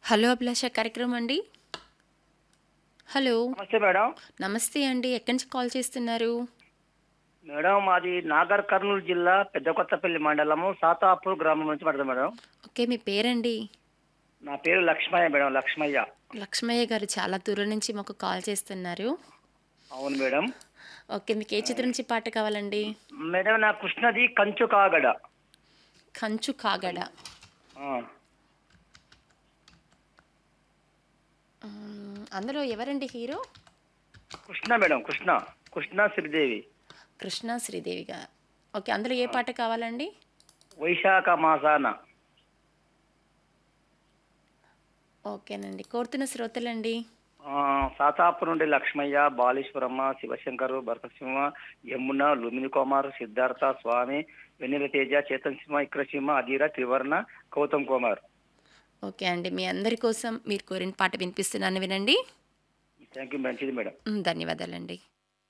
hello అభిలాష కార్యక్రమం అండి hello నమస్తే మేడం నమస్తే అండి ఎక్కడి నుంచి కాల్ చేస్తున్నారు మేడం మాది నాగర్ కర్నూలు జిల్లా పెద్ద కొత్తపల్లి మండలము సాతాపూర్ గ్రామం నుంచి పడుతుంది మేడం ఓకే మీ పేరండి నా పేరు లక్ష్మయ్య మేడం లక్ష్మయ్య లక్ష్మయ్య గారు చాలా దూరం నుంచి మాకు కాల్ చేస్తున్నారు అవును మేడం ఓకే మీకు ఏ చిత్రం నుంచి పాట కావాలండి మేడం నా కృష్ణది కంచు కాగడ కంచు కాగడ ఆ, మ్మ్, అందులో ఎవరండి హీరో కృష్ణ మేడం కృష్ణ కృష్ణ శ్రీదేవి కృష్ణ శ్రీదేవి గారు ఓకే అందులో ఏ పాట కావాలండి వైశాఖ మాసాన ఓకేనండి కోరుతున్న శ్రోతలండి ఆ, సాతాపూర్ నుండి లక్ష్మయ్య బాలీశ్వరమ్మ శివశంకరు భరతసింహ యమున లుమిని కుమార్ సిద్ధార్థ స్వామి వెన్నెల తేజ చేతన్ సింహ ఇక్రసింహ అధీర త్రివర్ణ గౌతమ్ కుమార్ ఓకే అండి మీ అందరి కోసం మీరు కోరిన పాట వినిపిస్తున్నాను వినండి థ్యాంక్ యూ మంచిది మేడం మ్మ్, ధన్యవాదాలండి